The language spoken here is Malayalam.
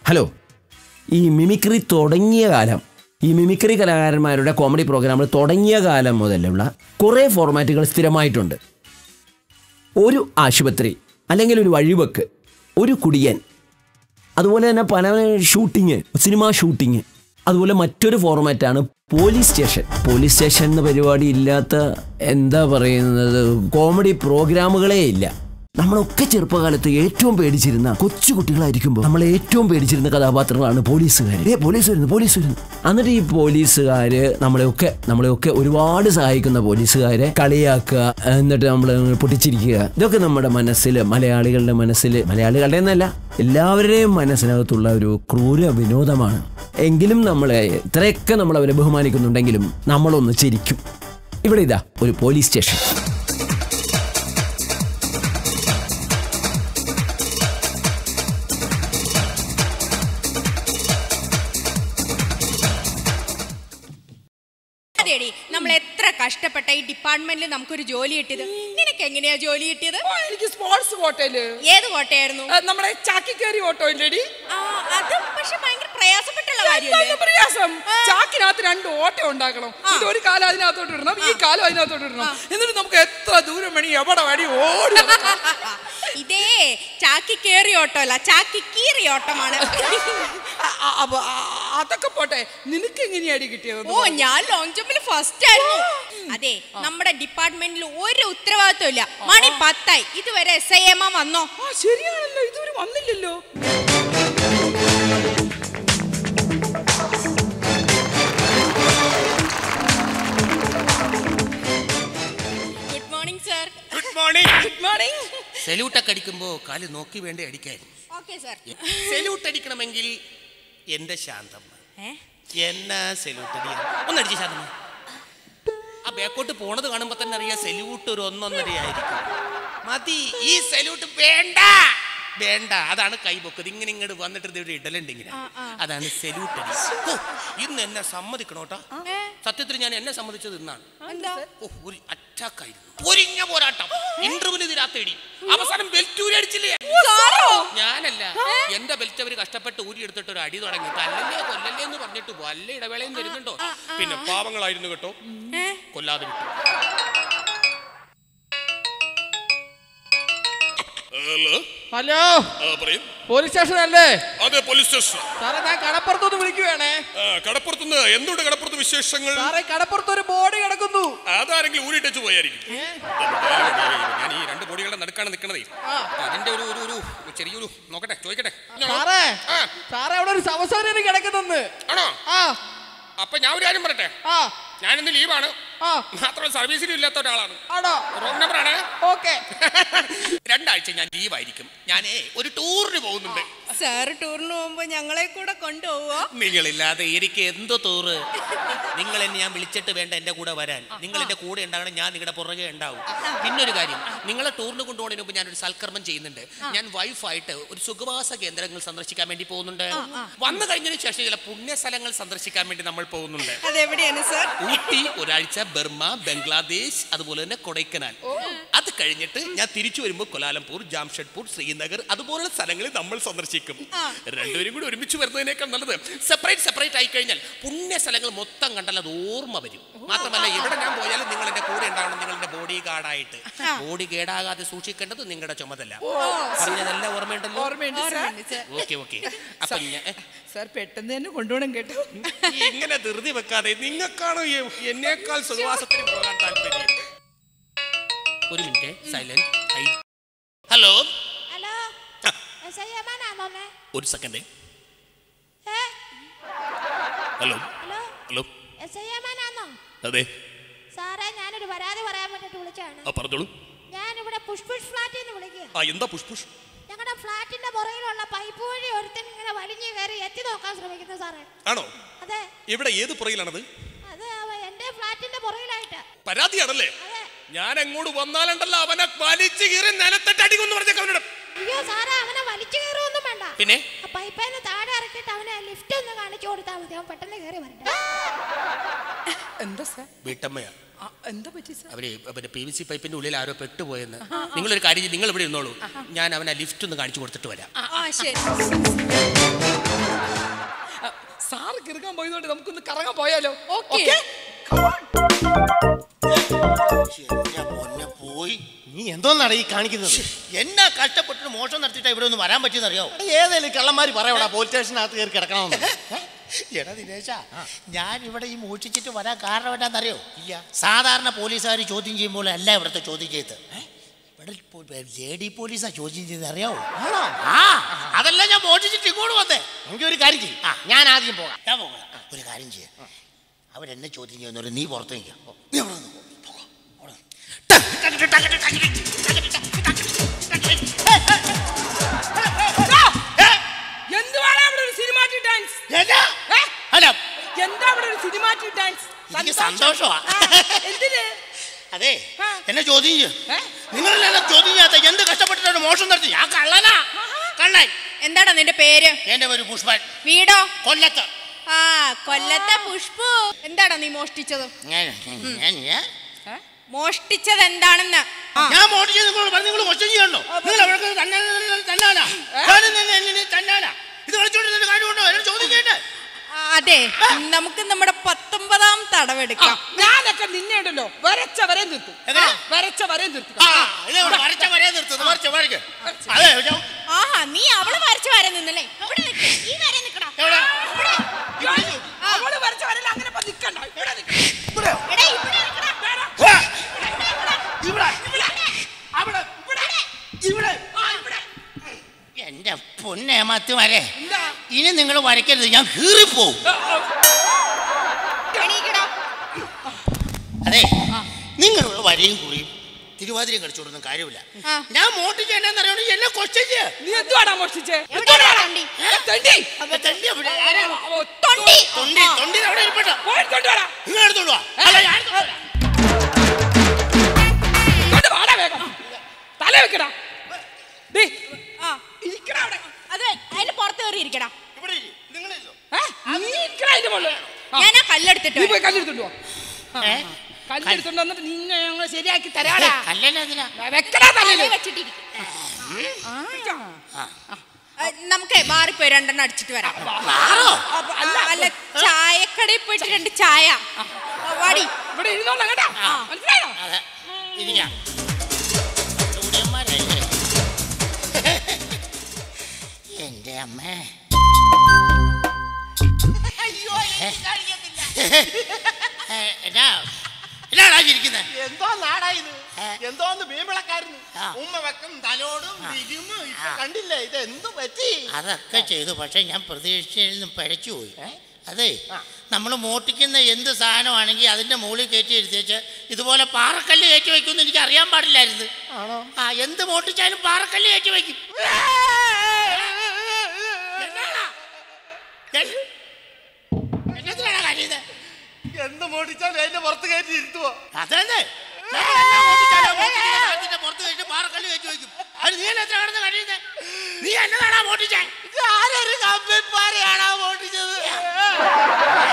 ഹലോ ഈ മിമിക്രി തുടങ്ങിയ കാലം ഈ മിമിക്രി കലാകാരന്മാരുടെ കോമഡി പ്രോഗ്രാമുകൾ തുടങ്ങിയ കാലം മുതലുള്ള കുറേ ഫോർമാറ്റുകൾ സ്ഥിരമായിട്ടുണ്ട് ഒരു ആശുപത്രി അല്ലെങ്കിൽ ഒരു വഴിവെക്ക് ഒരു കുടിയൻ അതുപോലെ തന്നെ പല ഷൂട്ടിങ് സിനിമാ ഷൂട്ടിങ് അതുപോലെ മറ്റൊരു ഫോർമാറ്റാണ് പോലീസ് സ്റ്റേഷൻ പോലീസ് സ്റ്റേഷൻ എന്ന പരിപാടി ഇല്ലാത്ത എന്താ പറയുന്നത് കോമഡി പ്രോഗ്രാമുകളേ ഇല്ല നമ്മളൊക്കെ ചെറുപ്പകാലത്ത് ഏറ്റവും പേടിച്ചിരുന്ന കൊച്ചു കുട്ടികളായിരിക്കുമ്പോൾ നമ്മൾ ഏറ്റവും പേടിച്ചിരുന്ന കഥാപാത്രങ്ങളാണ് പോലീസുകാർ ഏ പോലീസ് വരുന്നു പോലീസ് വരുന്നു എന്നിട്ട് ഈ പോലീസുകാര് നമ്മളെയൊക്കെ നമ്മളെയൊക്കെ ഒരുപാട് സഹായിക്കുന്ന പോലീസുകാരെ കളിയാക്കുക എന്നിട്ട് നമ്മൾ പൊട്ടിച്ചിരിക്കുക ഇതൊക്കെ നമ്മുടെ മനസ്സിൽ മലയാളികളുടെ മനസ്സിൽ മലയാളികളുടെ എന്നല്ല എല്ലാവരുടെയും മനസ്സിനകത്തുള്ള ഒരു ക്രൂര വിനോദമാണ് എങ്കിലും നമ്മളെ ഇത്രയൊക്കെ നമ്മൾ അവരെ ബഹുമാനിക്കുന്നുണ്ടെങ്കിലും നമ്മളൊന്ന് ചിരിക്കും ഇവിടെ ഇതാ ഒരു പോലീസ് സ്റ്റേഷൻ അതെടി നമ്മൾ എത്ര കഷ്ടപ്പെട്ട ഈ ഡിപ്പാർട്ട്മെന്റിൽ നമുക്കൊരു ജോലി കിട്ടിയത് നിനക്ക് എങ്ങനെയാ ജോലി കിട്ടിയത് ഓ, എനിക്ക് സ്പോർട്സ് കോട്ടയില് ഏത് കോട്ടയായിരുന്നു ഏ, നമ്മുടെ ചാക്കി കയറി ഓട്ടോ ഇല്ലേടി ആ, അത് പക്ഷെ ഭയങ്കര പ്രയാസപ്പെട്ടുള്ള എന്താണ് കാര്യമല്ലേ പ്രയാസം ചാക്കിനകത്ത് രണ്ട് ഓട്ടം ഉണ്ടാക്കണം എന്നിട്ട് ഒരു കാലം അതിനകത്തോട്ട് ഇടണം ഈ കാലം അതിനകത്തോട്ട് ഇടണം എന്നിട്ട് നമുക്ക് എത്ര ദൂരം വേണി എവിടെ വേണി ഓടി നടക്കാം. ഇതേ ചാക്കി കേറി ഓട്ടോ അല്ല ചാക്കി കീറി ഓട്ടമാണ് അ- അ- അപ്പൊ അ- അതൊക്കെ പോട്ടെ നിനക്ക് എങ്ങനെയാടി കിട്ടിയത് ഓ ഞാൻ ലോങ് ജമ്പിൽ ഫസ്റ്റ് ആയിരുന്നു അതെ നമ്മുടെ ഡിപ്പാർട്ട്മെന്റിൽ ഒരു ഉത്തരവാദിത്വം ഇല്ല മണി പത്തായി ഇതുവരെ എസ് ഐ എം വന്നോ ആ ശരിയാണല്ലോ ഇതുവരെ വന്നില്ലല്ലോ good morning sir good morning good morning സല്യൂട്ടൊക്കെ അടിക്കുമ്പോൾ കാല് നോക്കി വേണ്ടേ അടിക്കാൻ ഓക്കെ സർ സല്യൂട്ട് അടിക്കണമെങ്കിൽ എന്റെ ശാന്തമ്മ ഏ എന്നാ സല്യൂട്ട് അടിയാ ഒന്നടിച്ച് ശാന്തമ്മ ആ ബാക്കോട്ട് പോണത് കാണുമ്പോ തന്നെ അറിയാം സല്യൂട്ട് ഒരു ഒന്നൊന്നര ആയിരിക്കും മതി ഈ സല്യൂട്ട് വേണ്ട വേണ്ട അതാണ് കൈ പൊക്കത് ഇങ്ങനെ ഇങ്ങോട്ട് വന്നിട്ട് ഇത് ഒരു ഇടലുണ്ട് ഇങ്ങനെ അതാണ് സല്യൂട്ട് അടി ഓ, ഇന്ന് എന്നെ സമ്മതിക്കണോട്ടാ ഏ? സത്യത്തിൽ ഞാൻ എന്നെ സമ്മതിച്ചത് ഇന്നാണ് എന്താ ഓ, ഒരു അറ്റാക്ക് ആയിരുന്നു പൊരിഞ്ഞ പോരാട്ടം ഇന്റർവ്യൂല് ഇതിരാത്തടി അവസാനം ബെൽറ്റ് ഊരി അടിച്ചില്ലേ സാറോ ഞാനല്ല എന്റെ ബെൽറ്റ് അവര് കഷ്ടപ്പെട്ട് ഊരി എടുത്തിട്ട് ഒരു അടി തുടങ്ങി തല്ലല്ലേ കൊല്ലല്ലേ എന്ന് പറഞ്ഞിട്ട് വല്ല ഇടവേളയും വരുന്നുണ്ടോ പിന്നെ പാവങ്ങളായിരുന്നു കേട്ടോ ഏ? കൊല്ലാതെ വിട്ടു ഹലോ ഹലോ ആ, പറയൂ പോലീസ് സ്റ്റേഷൻ അല്ലേ അതെ പോലീസ് സ്റ്റേഷൻ സാറേ ഞാൻ കടപ്പുറത്തോട്ട് വിളിക്കുവാണേ കടപ്പുറത്തുനിന്ന് എന്തുകൊണ്ട് കടപ്പുറത്ത് വിശേഷങ്ങൾ സാറേ കടപ്പുറത്ത് ഒരു ബോഡി കിടക്കുന്നു അതാരെങ്കിലും ഊരിട്ടു പോയായിരിക്കും ഞാൻ ഈ രണ്ട് ബോഡികളുടെ നടുക്കാണ് നിൽക്കണതേ അതിന്റെ ഒരു ഒരു ഒരു ചെറിയൊരു നോക്കട്ടെ ചോദിക്കട്ടെ സാറേ ആ. സാറേ അവിടെ ഒരു ശവസൗകര്യം കിടക്കുന്നെന്ന് ആണോ ആ അപ്പൊ ഞാൻ ഒരു കാര്യം പറയട്ടെ ആ ഞാനിന്ന് ലീവാണ് ആ മാത്രം സർവീസിലും ഇല്ലാത്ത ഒരാളാണ് ആണോ റോങ് നമ്പർ ആണ് ഓക്കെ രണ്ടാഴ്ച ഞാൻ ലീവായിരിക്കും ഞാനേ ഒരു ടൂറിന് പോകുന്നുണ്ട് സാറ് ടൂറിന് പോകുമ്പോ ഞങ്ങളെ കൂടെ കൊണ്ടുപോവോ നിങ്ങളില്ലാതെ എനിക്ക് എന്തോ ടൂറ് നിങ്ങൾ എന്നെ ഞാൻ വിളിച്ചിട്ട് വേണ്ട എന്റെ കൂടെ വരാൻ നിങ്ങൾ എന്റെ കൂടെ ഉണ്ടാകണം ഞാൻ നിങ്ങളുടെ പുറകെ ഉണ്ടാവും പിന്നൊരു കാര്യം നിങ്ങളെ ടൂറിന് കൊണ്ടുപോകുന്നതിന് മുമ്പ് ഞാനൊരു സൽക്കർമ്മം ചെയ്യുന്നുണ്ട് ഞാൻ വൈഫായിട്ട് ഒരു സുഖവാസ കേന്ദ്രങ്ങൾ സന്ദർശിക്കാൻ വേണ്ടി പോകുന്നുണ്ട് വന്നു കഴിഞ്ഞതിന് ശേഷം ചില പുണ്യ സ്ഥലങ്ങൾ സന്ദർശിക്കാൻ വേണ്ടി നമ്മൾ പോകുന്നുണ്ട് അതെവിടെയാണ് സാർ ഊട്ടി ഒരാഴ്ച ബർമ ബംഗ്ലാദേശ് അതുപോലെ തന്നെ കൊടൈക്കനാൽ അത് കഴിഞ്ഞിട്ട് ഞാൻ തിരിച്ചു വരുമ്പോൾ കൊലാലംപൂർ ജാംഷഡ്പൂർ ശ്രീനഗർ അതുപോലുള്ള സ്ഥലങ്ങളിൽ നമ്മൾ സന്ദർശിക്കും രണ്ടുപേരും കൂടി ഒരുമിച്ച് വരുന്നതിനേക്കാൾ നല്ലത് സെപ്പറേറ്റ് സെപ്പറേറ്റ് ആയി കഴിഞ്ഞാൽ പുണ്യ സ്ഥലങ്ങൾ മൊത്തം കണ്ടാൽ അത് ഓർമ്മ വരും മാത്രമല്ല എവിടെ ഞാൻ പോയാലും നിങ്ങൾ എന്റെ കൂടെ ഉണ്ടാവണം നിങ്ങളുടെ ബോഡി ഗാർഡായിട്ട് ബോഡി കേടാകാതെ സൂക്ഷിക്കേണ്ടത് നിങ്ങളുടെ ചുമതല പറഞ്ഞതെല്ലാം ഓർമ്മയുണ്ടല്ലോ ഓർമ്മയുണ്ട് സാർ ഓക്കെ ഓക്കെ അപ്പൊ ഞാൻ ഏ, സാർ പെട്ടെന്ന് തന്നെ കൊണ്ടുപോകണം കേട്ടോ ഈ ഇങ്ങനെ ധൃതി വെക്കാതെ നിങ്ങൾക്കാണോ ഈ എന്നേക്കാൾ സുഖവാസത്തിന് പോകാൻ താല്പര്യം ഒരു minute silent hello hello S I എമാനാണോന്നെ ഒരു സെക്കൻഡ് ഏ hello hello hello S I എമാനാണോ അതെ സാറേ ഞാനൊരു പരാതി പറയാൻ വേണ്ടിട്ട് വിളിച്ചാണ് ആ പറഞ്ഞോളൂ ഞാനിവിടെ പുഷ്പുഷ് ഫ്ലാറ്റിൽ നിന്ന് വിളിക്കുക ആ എന്താ പുഷ്പുഷ് ഞങ്ങളുടെ ഫ്ലാറ്റിന്റെ പുറകിലുള്ള പൈപ്പ് വഴി ഒരുത്തൻ ഇങ്ങനെ വലിഞ്ഞു കയറി എത്തി നോക്കാൻ ശ്രമിക്കുന്നു സാറേ ആണോ അതെ ഇവിടെ ഏത് പുറകിലാണത് അത് അവൻ എന്റെ ഫ്ലാറ്റിന്റെ പുറകിലായിട്ട് പരാതിയാണല്ലേ അതെ ഞാൻ അങ്ങോട്ട് വന്നാലുണ്ടല്ലോ അവനെ വലിച്ചു കീറി നിലത്തിട്ട് അടിക്കൊന്ന് പറഞ്ഞേക്കാം അവനോട് അയ്യോ സാറേ അവനെ വലിച്ചു കയറുമൊന്നും വേണ്ട പിന്നെ ആ പൈപ്പേന്ന് താഴെ ഇറക്കിയിട്ട് അവനെ ലിഫ്റ്റ് ഒന്ന് കാണിച്ചു കൊടുത്താൽ മതി അവൻ പെട്ടെന്ന് കയറി വരട്ടെ എന്താ സാർ വീട്ടമ്മയാ ആ, എന്താ പറ്റി സാർ അവര് പിന്നെ പി വി സി പൈപ്പിന്റെ ഉള്ളിൽ ആരോ പെട്ടുപോയെന്ന് നിങ്ങളൊരു കാര്യം ചെയ്യ്, നിങ്ങൾ ഇവിടെ ഇരുന്നോളൂ ഞാൻ അവനെ ലിഫ്റ്റ് ഒന്ന് കാണിച്ചു കൊടുത്തിട്ട് വരാം ആ ശരി സാറ് കിറുക്കാൻ പോയതുകൊണ്ട് നമുക്കൊന്ന് കറങ്ങാൻ പോയാലോ Okay. Okay? എന്റെ പൊന്നെ പോയി നീ എന്തോന്നാണ് ഈ കാണിക്കുന്നത് എന്നാ കഷ്ടപ്പെട്ടിട്ട് മോഷണം നടത്തിയിട്ടാ ഇവിടെ ഒന്ന് വരാൻ പറ്റിയെന്നറിയോ ഏതേലും കള്ളന്മാര് പറയണ പോലീസ് സ്റ്റേഷനകത്ത് കയറി കിടക്കണമെന്ന് എടാ ദിനേശ ഞാൻ ഇവിടെ ഈ മോഷിച്ചിട്ട് വരാൻ കാരണം എന്താണെന്നറിയോ ഇല്ല സാധാരണ പോലീസുകാർ ചോദ്യം ചെയ്യുമ്പോൾ അല്ല ഇവിടുത്തെ ചോദ്യം ചെയ്ത് ഇവിടെ പോ- ലേഡി പോലീസാ ചോദ്യം ചെയ്ത് അറിയാവോ ആ അതല്ല ഞാൻ മോഷിച്ചിട്ട് ഇങ്ങോട്ട് വന്നേ എനിക്ക് ഒരു കാര്യം ചെയ്യും ഞാൻ ആദ്യം പോകാം ഞാൻ പോകാം ഒരു കാര്യം ചെയ്യാം അവരെന്നെ ചോദ്യം ചെയ്യുന്നവർ നീ പുറത്ത് നിൽക്കാം നീ അവിടെ നിന്ന് പോ. പോകാം. അവിടെ നിന്ന്. എന്തുവാണ് അവിടെ ഒരു സിനിമാറ്റിക് ഡാൻസ് എന്നാ? ഏ? അല്ല എന്താ അവിടെ ഒരു സിനിമാറ്റിക് ഡാൻസ് എനിക്ക് സന്തോഷമാ. എന്തിന് അതെ ആ. എന്നെ ചോദ്യം ചെയ്യും ഏ? നിങ്ങളെന്നെ ചോദ്യം ചെയ്യാത്ത എന്ത് കഷ്ടപ്പെട്ടിട്ടാണ് മോഷണം നടത്തി ഞാൻ കള്ളനാ കള്ളൻ എന്താടാ നിന്റെ പേര് എന്റെ ഒരു പുഷ്പൻ വീടോ കൊല്ലത്ത് ആ കൊല്ലത്തെ പുഷ്പു എന്താടാ നീ മോഷ്ടിച്ചത് ഞാൻ ഞാൻ- ഞാൻ മോഷ്ടിച്ചത് എന്താണെന്ന് ഞാൻ മോട്ടിച്ച് നിങ്ങൾ പറഞ്ഞു നിങ്ങൾ ക്വസ്റ്റ്യൻ ചെയ്യണോ നിങ്ങൾ അവിടെ തന്നാനാ തന്നാനാ ഞാനും തന്നെ എങ്ങനെ തന്നാനാ ഇത് കളിച്ചോണ്ടിരുന്നിട്ട് കാര്യമുണ്ടോ എന്നോട് ചോദ്യം ചെയ്യട്ടെ ആ, അതെ നമുക്ക് നമ്മുടെ പത്തൊമ്പതാം തടവെടുക്കാം ഞാനൊക്കെ നിന്നെ ഉണ്ടല്ലോ വരച്ച വരെ നിർത്തും എങ്ങനെ? വരച്ച വരെ നിർത്തും ആ ഇത് ഇവിടെ വരച്ച വരെ നിർത്തുന്നു വരച്ച വരയ്ക്ക് അതെ ഞാൻ- ആഹാ നീ അവള് വരച്ച് വരെ നിന്നല്ലേ ഇവിടെ നിക്ക്. ഈ വരെ നിക്കടാ എവിടെ? ഇവിടെ. ആ. അവള് വരച്ച വരല്ല അങ്ങനെ ഇപ്പൊ നിക്കണ്ട ഇവിടെ നിക്ക്. ഇവിടെ. എടാ, ഇവിടെ നിക്കടാ. വാ. ഇവിടെ. അവിടെ. ഇവിടെ. എന്റെ പൊന്നെ മത്ത് വരെ എന്താ? ഇനി നിങ്ങൾ വരയ്ക്കരുത് ഞാൻ കീറിപ്പോവും എണീക്കടാ. അതെ നിങ്ങൾ ഇവിടെ വരയും കുറിയും തിരുവാതിരയും കളിച്ചോടൊന്നും കാര്യമില്ല ആ. ഞാൻ മോട്ടിച്ച് എന്നാന്നറിയണോ എന്നെ ക്വസ്റ്റ്യൻ ചെയ്യ നീ എന്തുവാടാ മോഷ്ടിച്ചേ എവിടെയാടാ തൊണ്ടി? തെണ്ടി തൊണ്ടി അവിടെ ആരാ? തൊണ്ടി. തൊണ്ടി തൊണ്ടി അവിടെ ഇരിപ്പട്ടോ പോയി കൊണ്ടുവാടാ നിങ്ങൾ എടുത്തോണ്ട് വാ അല്ല ഞാൻ എടുത്തോണ്ട് വരാം. കൊണ്ട് വാടാ വേഗം തല വെക്കടാ ഡേ ആ, ഇരിക്കടാ അവിടെ അത് അതിന്റെ പുറത്ത് കയറി ഇരിക്കടാ ഇവിടെ ഇരി. നിങ്ങളില്ലോ ഏ? നീ ഇരിക്കടാ അതിന്റെ മുകളിൽ ആ. ഞാൻ ആ കല്ലെടുത്തിട്ട് നീ വരാം. പോയി കല്ലെടുത്തോണ്ട് പോ ഏ? കല്ലെടുത്തോണ്ട് വന്നിട്ട് നിന്നെ ഞങ്ങൾ ശരിയാക്കി തരാടാ കല്ലെന്നതിനാ വെക്കടാ തലയില് തലയിൽ വെച്ചിട്ടിരിക്കും ആ, നമുക്ക് ബാറിൽ പോയി രണ്ടെണ്ണം അടിച്ചിട്ട് വരാം ആറോ അപ്പൊ അല്ല അല്ല ചായക്കടയിൽ പോയിട്ട് രണ്ട് ചായ ആ, വാടി ഇവിടെ ഇരുന്നോളാം കേട്ടാ മനസ്സിലായോ അതെ ഇരിക്കാം ചൂടിയന്മാരല്ലേ എന്റെ അമ്മേ ഏ, എന്നാ എന്നാടാ ചിരിക്കുന്നത് എന്തോ നാടാ ഇത് എന്തോന്ന് മീൻവിളക്കായിരുന്നു ആ. ഉമ്മ വെക്കും തലോടും വിരുമും ഇപ്പൊ ആ. കണ്ടില്ലേ ഇത് എന്ത് പറ്റി അതൊക്കെ ചെയ്തു പക്ഷെ ഞാൻ പ്രതീക്ഷയിൽ നിന്നും പഴച്ചു പോയി അതെ ആ. നമ്മൾ മോട്ടിക്കുന്ന എന്ത് സാധനമാണെങ്കിൽ അതിന്റെ മുകളിൽ കയറ്റി എടുത്തേച്ച് ഇതുപോലെ പാറക്കല്ല് കയറ്റി വെക്കുമെന്ന് എനിക്ക് അറിയാൻ പാടില്ലായിരുന്നു ആണോ ആ എന്ത് മോട്ടിച്ചാലും പാറക്കല്ല് കയറ്റി വെക്കും എന്നാടാ? എൻ- എന്നത്തിനാടാ കരയുന്നെ? എന്ത് മോടിച്ചാലും അതിന്റെ പുറത്ത് കയറ്റി ഇരുത്തുവോ അതന്നെ ഞാൻ എന്നാ മോട്ടിച്ചാലും ആ മോട്ടിക്കുന്ന സാധനത്തിന്റെ പുറത്ത് കയറ്റി പാറക്കല്ല് കയറ്റി വെക്കും അത് നീ എന്നെ എത്ര കിടന്ന് കഴിയുന്നേ നീ എന്നതാടാ മോട്ടിച്ചേ ആരൊരു കമ്പിപ്പാറയാണോ മോട്ടിച്ചത്